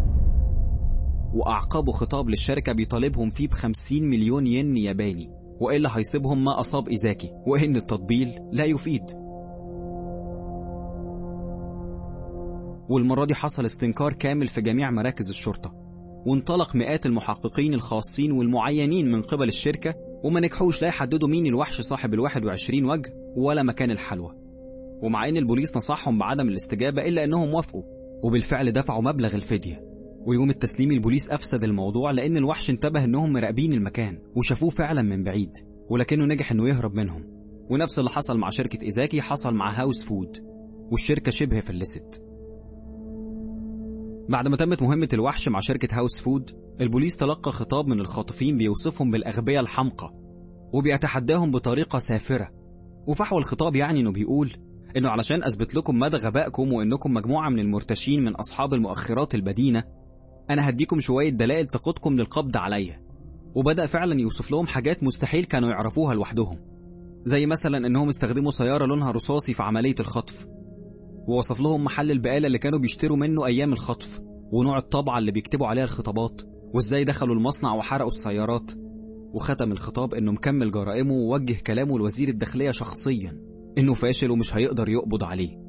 وأعقبوا خطاب للشركة بيطالبهم فيه بخمسين مليون ين ياباني وإلا هيصيبهم ما أصاب إيزاكي وإن التطبيل لا يفيد والمرة دي حصل استنكار كامل في جميع مراكز الشرطة وانطلق مئات المحققين الخاصين والمعينين من قبل الشركة وما نجحوش لا يحددوا مين الوحش صاحب الواحد وعشرين وجه ولا مكان الحلوى ومع ان البوليس نصحهم بعدم الاستجابة الا انهم وافقوا وبالفعل دفعوا مبلغ الفدية ويوم التسليم البوليس افسد الموضوع لان الوحش انتبه انهم مراقبين المكان وشافوه فعلا من بعيد ولكنه نجح انه يهرب منهم ونفس اللي حصل مع شركة ايزاكي حصل مع هاوس فود والشركة شبه فلست بعد ما تمت مهمة الوحش مع شركة هاوس فود البوليس تلقى خطاب من الخاطفين بيوصفهم بالأغبياء الحمقى وبيتحداهم بطريقة سافرة وفحوى الخطاب يعني انه بيقول انه علشان اثبت لكم مدى غبائكم وانكم مجموعة من المرتشين من اصحاب المؤخرات البدينة أنا هديكم شوية دلائل تقودكم للقبض عليا وبدأ فعلا يوصف لهم حاجات مستحيل كانوا يعرفوها لوحدهم زي مثلا إنهم استخدموا سيارة لونها رصاصي في عملية الخطف ووصف لهم محل البقالة اللي كانوا بيشتروا منه أيام الخطف ونوع الطبعة اللي بيكتبوا عليها الخطابات وإزاي دخلوا المصنع وحرقوا السيارات وختم الخطاب إنه مكمل جرائمه ووجه كلامه لوزير الداخلية شخصيا إنه فاشل ومش هيقدر يقبض عليه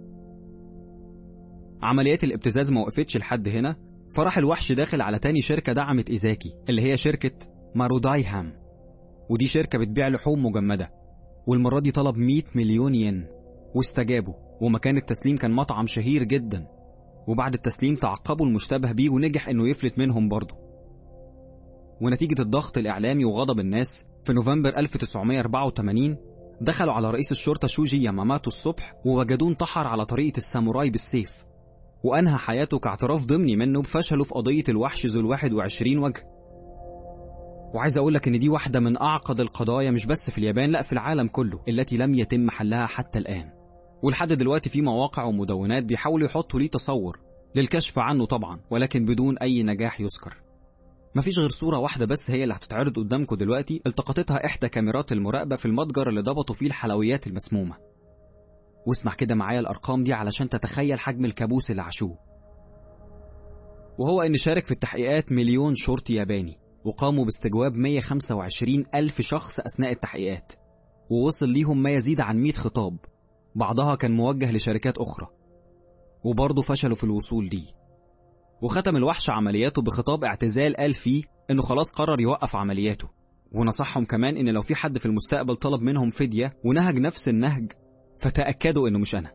عمليات الابتزاز ما وقفتش لحد هنا فراح الوحش داخل على تاني شركة دعمت إيزاكي اللي هي شركة مارودايهام ودي شركة بتبيع لحوم مجمدة والمرة دي طلب 100 مليون ين واستجابوا ومكان التسليم كان مطعم شهير جدا وبعد التسليم تعقبوا المشتبه بيه ونجح انه يفلت منهم برضه ونتيجة الضغط الإعلامي وغضب الناس في نوفمبر 1984 دخلوا على رئيس الشرطة شوجي ياماماتو الصبح ووجدوه انتحر على طريقة الساموراي بالسيف وأنهى حياته كاعتراف ضمني منه بفشله في قضية الوحش ذو الواحد وعشرين وجه وعايز أقولك إن دي واحدة من أعقد القضايا مش بس في اليابان لأ في العالم كله التي لم يتم حلها حتى الآن ولحد دلوقتي في مواقع ومدونات بيحاولوا يحطوا ليه تصور للكشف عنه طبعا ولكن بدون أي نجاح يذكر مفيش غير صورة واحدة بس هي اللي هتتعرض قدامكم دلوقتي التقطتها إحدى كاميرات المراقبة في المتجر اللي ضبطوا فيه الحلويات المسمومة واسمع كده معايا الأرقام دي علشان تتخيل حجم الكابوس اللي عاشوه وهو إن شارك في التحقيقات مليون شرطي ياباني وقاموا باستجواب 125 ألف شخص أثناء التحقيقات ووصل ليهم ما يزيد عن 100 خطاب بعضها كان موجه لشركات أخرى وبرضه فشلوا في الوصول ليه وختم الوحش عملياته بخطاب اعتزال قال فيه إنه خلاص قرر يوقف عملياته ونصحهم كمان إن لو في حد في المستقبل طلب منهم فدية ونهج نفس النهج فتأكدوا إنه مش أنا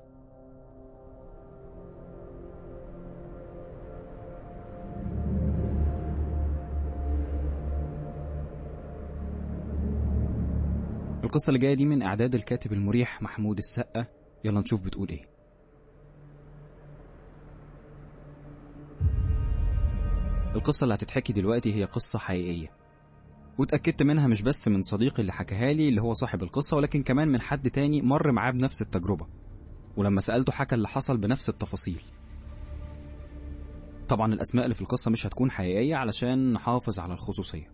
القصة اللي جاية دي من إعداد الكاتب المريح محمود السقا يلا نشوف بتقول إيه القصة اللي هتتحكي دلوقتي هي قصة حقيقية واتأكدت منها مش بس من صديقي اللي حكاها لي اللي هو صاحب القصة ولكن كمان من حد تاني مر معاه بنفس التجربة ولما سألته حكى اللي حصل بنفس التفاصيل طبعا الأسماء اللي في القصة مش هتكون حقيقية علشان نحافظ على الخصوصية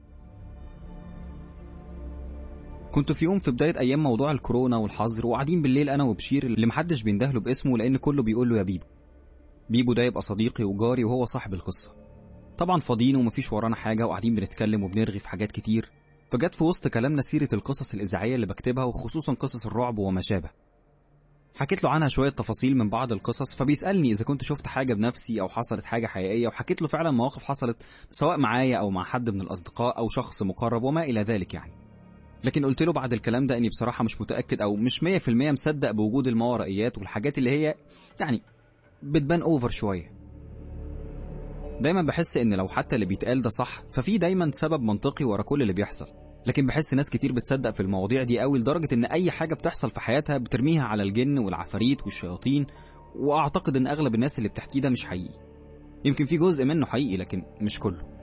كنت في يوم في بداية أيام موضوع الكورونا والحظر وقاعدين بالليل أنا وبشير اللي محدش بيندهله باسمه لأن كله بيقول له يا بيبو بيبو ده يبقى صديقي وجاري وهو صاحب القصة طبعا فاضيين ومفيش ورانا حاجة وقاعدين بنتكلم وبنرغي في حاجات كتير فجت في وسط كلامنا سيرة القصص الإذاعية اللي بكتبها وخصوصا قصص الرعب وما شابه حكيت له عنها شوية تفاصيل من بعض القصص فبيسألني إذا كنت شفت حاجة بنفسي أو حصلت حاجة حقيقية وحكيت له فعلا مواقف حصلت سواء معايا أو مع حد من الأصدقاء أو شخص مقرب وما إلى ذلك يعني لكن قلت له بعد الكلام ده اني بصراحه مش متاكد او مش 100% مصدق بوجود الماورائيات والحاجات اللي هي يعني بتبان اوفر شويه دايما بحس ان لو حتى اللي بيتقال ده صح ففي دايما سبب منطقي ورا كل اللي بيحصل لكن بحس ناس كتير بتصدق في المواضيع دي قوي لدرجه ان اي حاجه بتحصل في حياتها بترميها على الجن والعفاريت والشياطين واعتقد ان اغلب الناس اللي بتحكيه ده مش حقيقي يمكن في جزء منه حقيقي لكن مش كله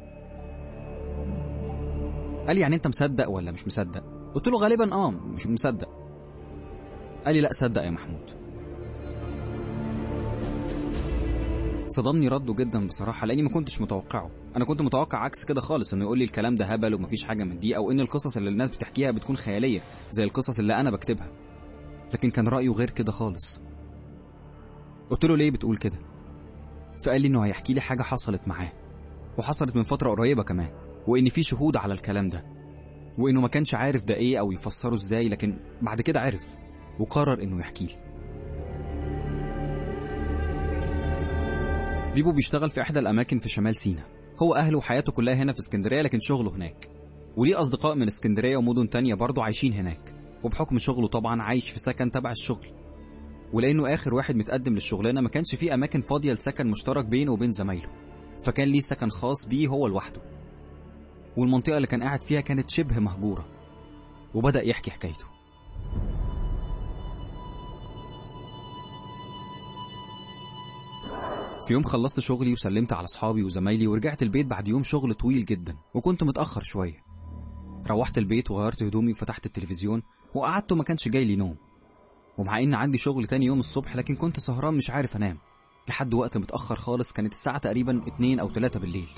قال لي يعني انت مصدق ولا مش مصدق قلت له غالبا اه مش مصدق قال لي لا صدق يا محمود صدمني رده جدا بصراحه لاني ما كنتش متوقعه انا كنت متوقع عكس كده خالص انه يقول لي الكلام ده هبل ومفيش حاجه من دي او ان القصص اللي الناس بتحكيها بتكون خياليه زي القصص اللي انا بكتبها لكن كان رايه غير كده خالص قلت له ليه بتقول كده فقال لي انه هيحكي لي حاجه حصلت معاه وحصلت من فتره قريبه كمان وان في شهود على الكلام ده وانه ما كانش عارف ده ايه او يفسره ازاي لكن بعد كده عرف وقرر انه يحكي لي بيبو بيشتغل في احدى الاماكن في شمال سينا هو اهله وحياته كلها هنا في اسكندريه لكن شغله هناك وليه اصدقاء من اسكندريه ومدن تانية برضه عايشين هناك وبحكم شغله طبعا عايش في سكن تبع الشغل ولانه اخر واحد متقدم للشغلانه ما كانش فيه اماكن فاضيه لسكن مشترك بينه وبين زمايله فكان ليه سكن خاص بيه هو لوحده والمنطقة اللي كان قاعد فيها كانت شبه مهجورة وبدأ يحكي حكايته في يوم خلصت شغلي وسلمت على أصحابي وزمايلي ورجعت البيت بعد يوم شغل طويل جدا وكنت متأخر شوية روحت البيت وغيرت هدومي وفتحت التلفزيون وقعدت وما كانش جاي لي نوم ومع إن عندي شغل تاني يوم الصبح لكن كنت سهران مش عارف أنام لحد وقت متأخر خالص كانت الساعة تقريبا اتنين أو تلاتة بالليل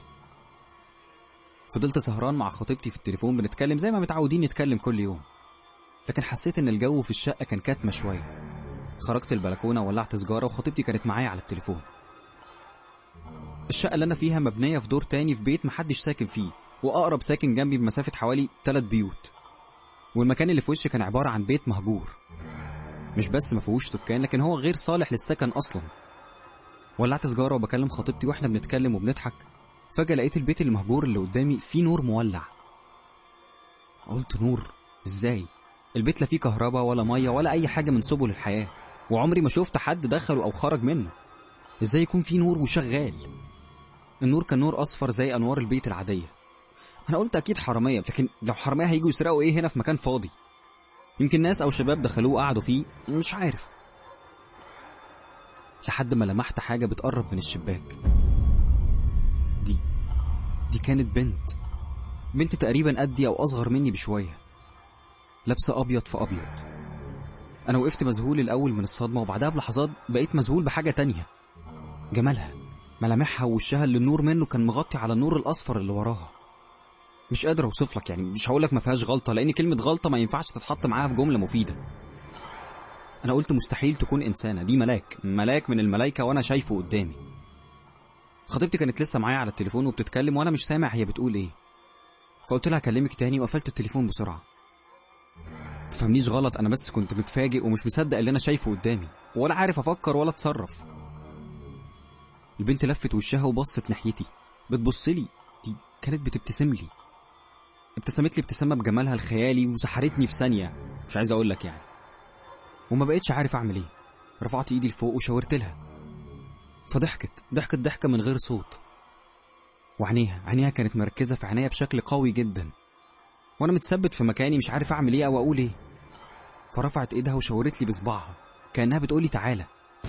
فضلت سهران مع خطيبتي في التليفون بنتكلم زي ما متعودين نتكلم كل يوم لكن حسيت إن الجو في الشقة كان كاتمة شوية خرجت البلكونة وولعت سجارة وخطيبتي كانت معايا على التليفون الشقة اللي أنا فيها مبنية في دور تاني في بيت محدش ساكن فيه وأقرب ساكن جنبي بمسافة حوالي تلات بيوت والمكان اللي في وشي كان عبارة عن بيت مهجور مش بس ما فيهوش سكان لكن هو غير صالح للسكن أصلا ولعت سجارة وبكلم خطيبتي واحنا بنتكلم وبنضحك فجأة لقيت البيت المهجور اللي قدامي فيه نور مولع قلت نور ازاي البيت لا فيه كهرباء ولا مية ولا أي حاجة من سبل الحياة وعمري ما شفت حد دخل أو خرج منه ازاي يكون فيه نور وشغال النور كان نور أصفر زي أنوار البيت العادية أنا قلت أكيد حرامية لكن لو حرامية هيجوا يسرقوا إيه هنا في مكان فاضي يمكن ناس أو شباب دخلوه وقعدوا فيه مش عارف لحد ما لمحت حاجة بتقرب من الشباك دي دي كانت بنت بنت تقريبا قدي أو أصغر مني بشوية لابسة أبيض في أبيض أنا وقفت مذهول الأول من الصدمة وبعدها بلحظات بقيت مذهول بحاجة تانية جمالها ملامحها ووشها اللي النور منه كان مغطي على النور الأصفر اللي وراها مش قادر اوصف لك يعني مش هقول لك ما فيهاش غلطه لان كلمه غلطه ما ينفعش تتحط معاها في جمله مفيده انا قلت مستحيل تكون انسانه دي ملاك ملاك من الملايكه وانا شايفه قدامي خطيبتي كانت لسه معايا على التليفون وبتتكلم وانا مش سامع هي بتقول ايه فقلت لها اكلمك تاني وقفلت التليفون بسرعه تفهمنيش غلط انا بس كنت متفاجئ ومش مصدق اللي انا شايفه قدامي ولا عارف افكر ولا اتصرف البنت لفت وشها وبصت ناحيتي بتبص لي دي كانت بتبتسم لي ابتسمت لي ابتسامه بجمالها الخيالي وسحرتني في ثانيه مش عايز اقول لك يعني وما بقتش عارف اعمل ايه رفعت ايدي لفوق وشاورت لها فضحكت ضحكت ضحكه من غير صوت وعينيها عينيها كانت مركزه في عينيا بشكل قوي جدا وانا متثبت في مكاني مش عارف اعمل ايه او اقول ايه فرفعت ايدها وشاورت لي بصباعها كانها بتقول لي تعالى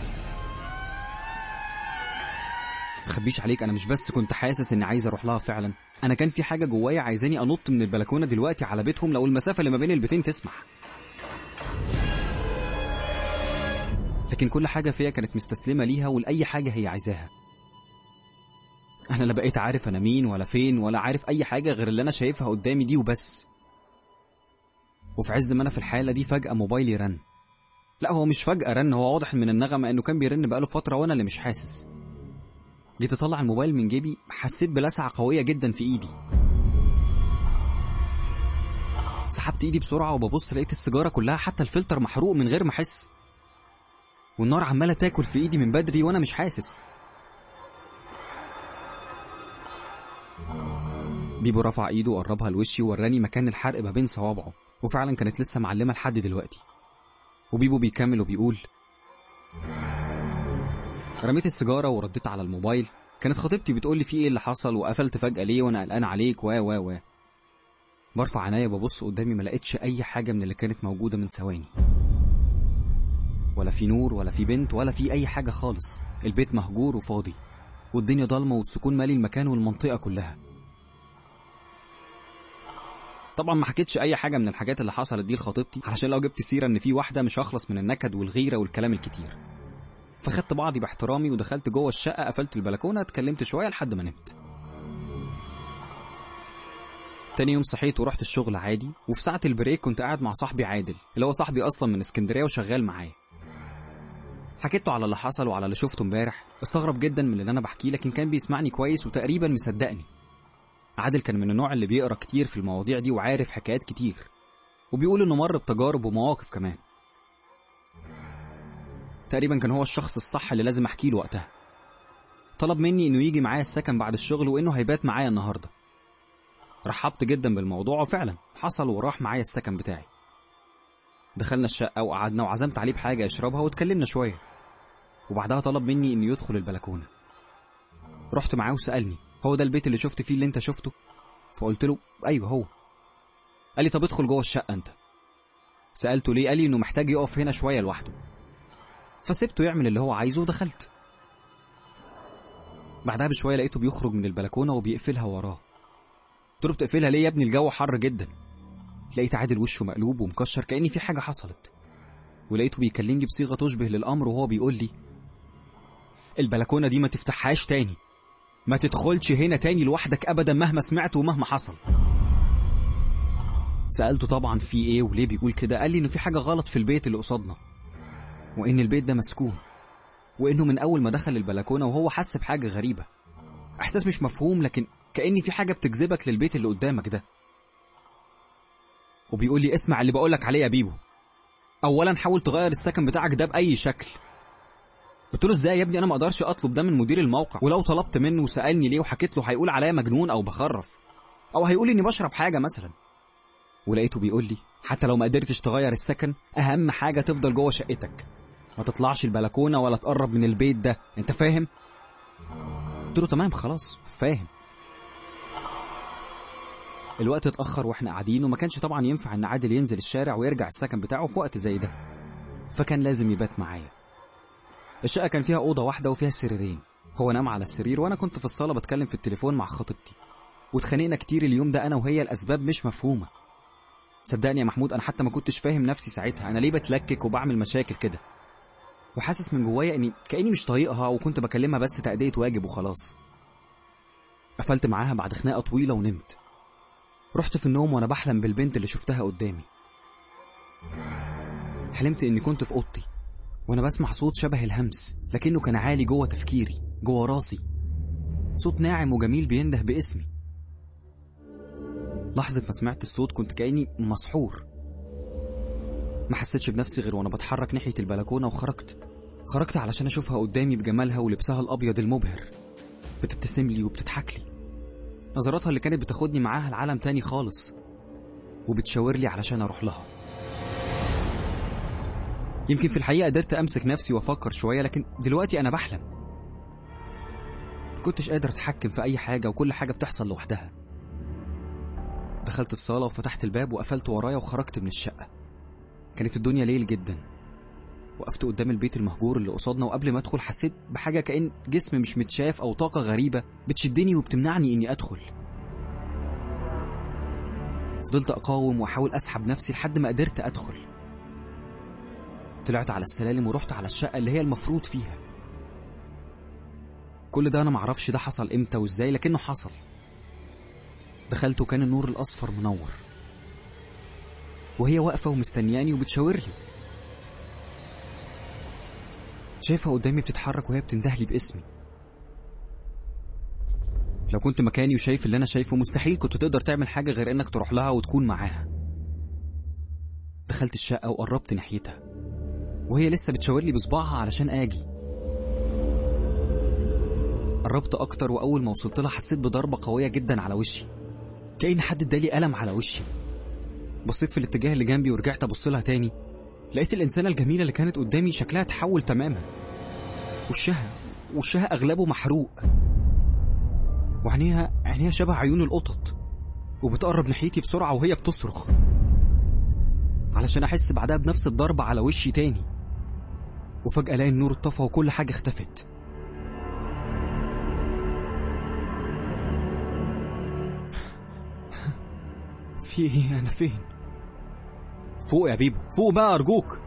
مخبيش عليك انا مش بس كنت حاسس اني عايز اروح لها فعلا انا كان في حاجه جوايا عايزاني انط من البلكونه دلوقتي على بيتهم لو المسافه اللي ما بين البيتين تسمح لكن كل حاجه فيا كانت مستسلمه ليها ولاي حاجه هي عايزاها انا لا بقيت عارف انا مين ولا فين ولا عارف اي حاجه غير اللي انا شايفها قدامي دي وبس وفي عز ما انا في الحاله دي فجاه موبايلي رن لا هو مش فجاه رن هو واضح من النغمه انه كان بيرن بقاله فتره وانا اللي مش حاسس جيت اطلع الموبايل من جيبي حسيت بلسعة قوية جدا في ايدي سحبت ايدي بسرعة وببص لقيت السيجارة كلها حتى الفلتر محروق من غير ما احس والنار عمالة تاكل في ايدي من بدري وانا مش حاسس بيبو رفع ايده وقربها لوشي ووراني مكان الحرق ما بين صوابعه وفعلا كانت لسه معلمة لحد دلوقتي وبيبو بيكمل وبيقول رميت السيجارة ورديت على الموبايل كانت خطيبتي بتقول لي في ايه اللي حصل وقفلت فجأة ليه وانا قلقان عليك و و و برفع عينيا ببص قدامي ما لقيتش اي حاجة من اللي كانت موجودة من ثواني ولا في نور ولا في بنت ولا في اي حاجة خالص البيت مهجور وفاضي والدنيا ضلمة والسكون مالي المكان والمنطقة كلها طبعا ما حكيتش اي حاجة من الحاجات اللي حصلت دي لخطيبتي علشان لو جبت سيرة ان في واحدة مش هخلص من النكد والغيرة والكلام الكتير فخدت بعضي باحترامي ودخلت جوه الشقة قفلت البلكونة اتكلمت شوية لحد ما نمت تاني يوم صحيت ورحت الشغل عادي وفي ساعة البريك كنت قاعد مع صاحبي عادل اللي هو صاحبي أصلا من اسكندرية وشغال معايا حكيت له على اللي حصل وعلى اللي شفته امبارح استغرب جدا من اللي انا بحكيه لكن كان بيسمعني كويس وتقريبا مصدقني عادل كان من النوع اللي بيقرا كتير في المواضيع دي وعارف حكايات كتير وبيقول انه مر بتجارب ومواقف كمان تقريبا كان هو الشخص الصح اللي لازم احكي له وقتها طلب مني انه يجي معايا السكن بعد الشغل وانه هيبات معايا النهارده رحبت جدا بالموضوع وفعلا حصل وراح معايا السكن بتاعي دخلنا الشقة وقعدنا وعزمت عليه بحاجة يشربها واتكلمنا شوية وبعدها طلب مني انه يدخل البلكونة رحت معاه وسألني هو ده البيت اللي شفت فيه اللي انت شفته فقلت له ايوه هو قال لي طب ادخل جوه الشقة انت سألته ليه قال لي انه محتاج يقف هنا شوية لوحده فسبته يعمل اللي هو عايزه ودخلت بعدها بشويه لقيته بيخرج من البلكونه وبيقفلها وراه قلت له بتقفلها ليه يا ابني الجو حر جدا لقيت عادل وشه مقلوب ومكشر كأن في حاجه حصلت ولقيته بيكلمني بصيغه تشبه للامر وهو بيقول لي البلكونة دي ما تفتحهاش تاني ما تدخلش هنا تاني لوحدك ابدا مهما سمعت ومهما حصل سألته طبعا في ايه وليه بيقول كده قال لي انه في حاجة غلط في البيت اللي قصادنا وان البيت ده مسكون وانه من اول ما دخل البلكونة وهو حس بحاجة غريبة احساس مش مفهوم لكن كأني في حاجة بتجذبك للبيت اللي قدامك ده وبيقول لي اسمع اللي بقولك عليه يا بيبو اولا حاول تغير السكن بتاعك ده باي شكل قلت له ازاي يا ابني انا ما اقدرش اطلب ده من مدير الموقع ولو طلبت منه وسالني ليه وحكيت له هيقول عليا مجنون او بخرف او هيقول اني بشرب حاجه مثلا ولقيته بيقول لي حتى لو ما قدرتش تغير السكن اهم حاجه تفضل جوه شقتك ما تطلعش البلكونه ولا تقرب من البيت ده انت فاهم قلت له تمام خلاص فاهم الوقت اتاخر واحنا قاعدين وما كانش طبعا ينفع ان عادل ينزل الشارع ويرجع السكن بتاعه في وقت زي ده فكان لازم يبات معايا الشقة كان فيها أوضة واحدة وفيها سريرين هو نام على السرير وأنا كنت في الصالة بتكلم في التليفون مع خطيبتي واتخانقنا كتير اليوم ده أنا وهي الأسباب مش مفهومة صدقني يا محمود أنا حتى ما كنتش فاهم نفسي ساعتها أنا ليه بتلكك وبعمل مشاكل كده وحاسس من جوايا إني كأني مش طايقها وكنت بكلمها بس تأدية واجب وخلاص قفلت معاها بعد خناقة طويلة ونمت رحت في النوم وأنا بحلم بالبنت اللي شفتها قدامي حلمت إني كنت في أوضتي وانا بسمع صوت شبه الهمس لكنه كان عالي جوه تفكيري جوه راسي صوت ناعم وجميل بينده باسمي لحظة ما سمعت الصوت كنت كأني مسحور ما حسيتش بنفسي غير وانا بتحرك ناحية البلكونة وخرجت خرجت علشان اشوفها قدامي بجمالها ولبسها الابيض المبهر بتبتسم لي وبتضحك لي نظراتها اللي كانت بتاخدني معاها لعالم تاني خالص وبتشاور لي علشان اروح لها يمكن في الحقيقة قدرت أمسك نفسي وأفكر شوية لكن دلوقتي أنا بحلم كنتش قادر أتحكم في أي حاجة وكل حاجة بتحصل لوحدها دخلت الصالة وفتحت الباب وقفلت ورايا وخرجت من الشقة كانت الدنيا ليل جدا وقفت قدام البيت المهجور اللي قصادنا وقبل ما أدخل حسيت بحاجة كأن جسم مش متشاف أو طاقة غريبة بتشدني وبتمنعني إني أدخل فضلت أقاوم وأحاول أسحب نفسي لحد ما قدرت أدخل طلعت على السلالم ورحت على الشقة اللي هي المفروض فيها كل ده أنا معرفش ده حصل إمتى وإزاي لكنه حصل دخلت وكان النور الأصفر منور وهي واقفة ومستنياني وبتشاور لي شايفها قدامي بتتحرك وهي بتندهلي باسمي لو كنت مكاني وشايف اللي أنا شايفه مستحيل كنت تقدر تعمل حاجة غير إنك تروح لها وتكون معاها دخلت الشقة وقربت ناحيتها وهي لسه بتشاور لي بصباعها علشان اجي قربت اكتر واول ما وصلت لها حسيت بضربه قويه جدا على وشي كأن حد ادالي قلم على وشي بصيت في الاتجاه اللي جنبي ورجعت ابص لها تاني لقيت الانسانه الجميله اللي كانت قدامي شكلها تحول تماما وشها وشها اغلبه محروق وعينيها عينيها شبه عيون القطط وبتقرب ناحيتي بسرعه وهي بتصرخ علشان احس بعدها بنفس الضربه على وشي تاني وفجأة الاقي النور اتطفى وكل حاجة اختفت في ايه انا فين فوق يا بيبو فوق بقى ارجوك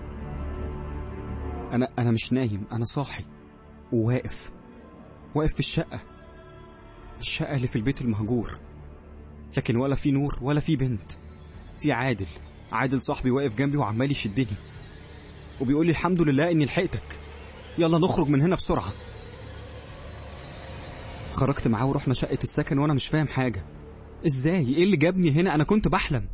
انا انا مش نايم انا صاحي وواقف واقف في الشقة الشقة اللي في البيت المهجور لكن ولا في نور ولا في بنت في عادل عادل صاحبي واقف جنبي وعمال يشدني وبيقول لي الحمد لله اني لحقتك يلا نخرج من هنا بسرعة خرجت معاه ورحنا شقة السكن وانا مش فاهم حاجة ازاي ايه اللي جابني هنا انا كنت بحلم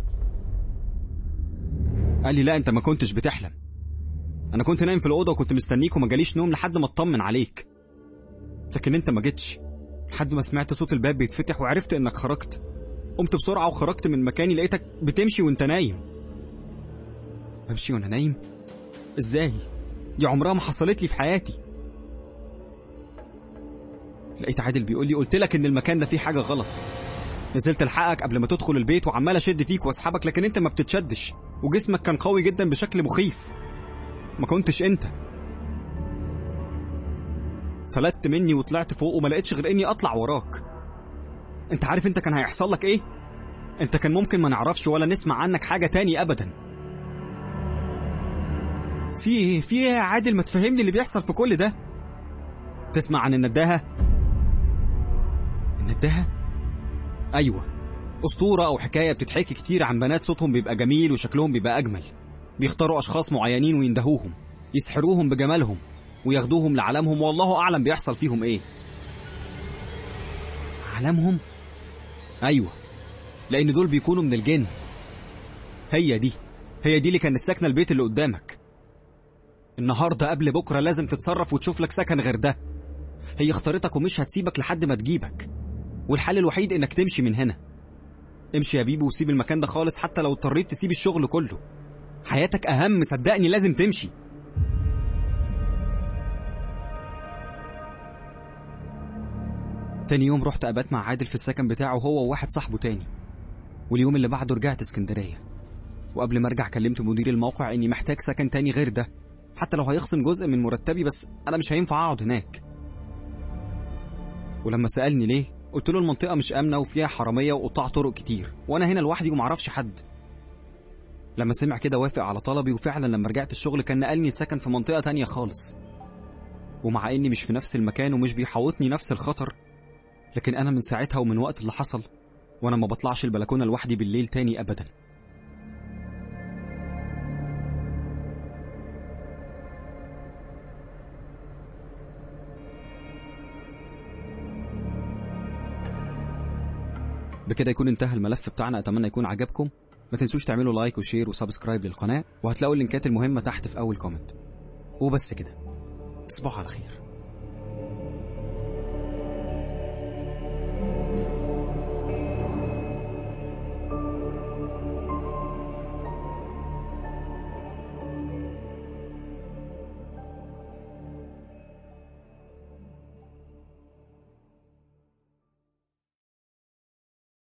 قال لي لا انت ما كنتش بتحلم انا كنت نايم في الاوضه وكنت مستنيك وما جاليش نوم لحد ما اطمن عليك لكن انت ما جيتش لحد ما سمعت صوت الباب بيتفتح وعرفت انك خرجت قمت بسرعه وخرجت من مكاني لقيتك بتمشي وانت نايم بمشي وانا نايم ازاي دي عمرها ما حصلت لي في حياتي لقيت عادل بيقول لي قلت لك ان المكان ده فيه حاجه غلط نزلت الحقك قبل ما تدخل البيت وعمال اشد فيك واسحبك لكن انت ما بتتشدش وجسمك كان قوي جدا بشكل مخيف ما كنتش انت فلت مني وطلعت فوق وما لقيتش غير اني اطلع وراك انت عارف انت كان هيحصل لك ايه انت كان ممكن ما نعرفش ولا نسمع عنك حاجه تاني ابدا في ايه في ايه يا عادل ما تفهمني اللي بيحصل في كل ده تسمع عن النداهة؟ النداهة؟ أيوة أسطورة أو حكاية بتتحكي كتير عن بنات صوتهم بيبقى جميل وشكلهم بيبقى أجمل بيختاروا أشخاص معينين ويندهوهم يسحروهم بجمالهم وياخدوهم لعالمهم والله أعلم بيحصل فيهم إيه عالمهم؟ أيوة لأن دول بيكونوا من الجن هي دي هي دي اللي كانت ساكنة البيت اللي قدامك النهاردة قبل بكرة لازم تتصرف وتشوف لك سكن غير ده هي اختارتك ومش هتسيبك لحد ما تجيبك والحل الوحيد انك تمشي من هنا امشي يا بيبو وسيب المكان ده خالص حتى لو اضطريت تسيب الشغل كله حياتك اهم صدقني لازم تمشي تاني يوم رحت ابات مع عادل في السكن بتاعه هو وواحد صاحبه تاني واليوم اللي بعده رجعت اسكندريه وقبل ما ارجع كلمت مدير الموقع اني محتاج سكن تاني غير ده حتى لو هيخصم جزء من مرتبي بس انا مش هينفع اقعد هناك ولما سالني ليه قلت له المنطقه مش امنه وفيها حراميه وقطاع طرق كتير وانا هنا لوحدي ومعرفش حد لما سمع كده وافق على طلبي وفعلا لما رجعت الشغل كان نقلني اتسكن في منطقه تانية خالص ومع اني مش في نفس المكان ومش بيحوطني نفس الخطر لكن انا من ساعتها ومن وقت اللي حصل وانا ما بطلعش البلكونه لوحدي بالليل تاني ابدا بكده يكون انتهى الملف بتاعنا اتمنى يكون عجبكم ما تنسوش تعملوا لايك وشير وسبسكرايب للقناه وهتلاقوا اللينكات المهمه تحت في اول كومنت وبس كده تصبحوا على خير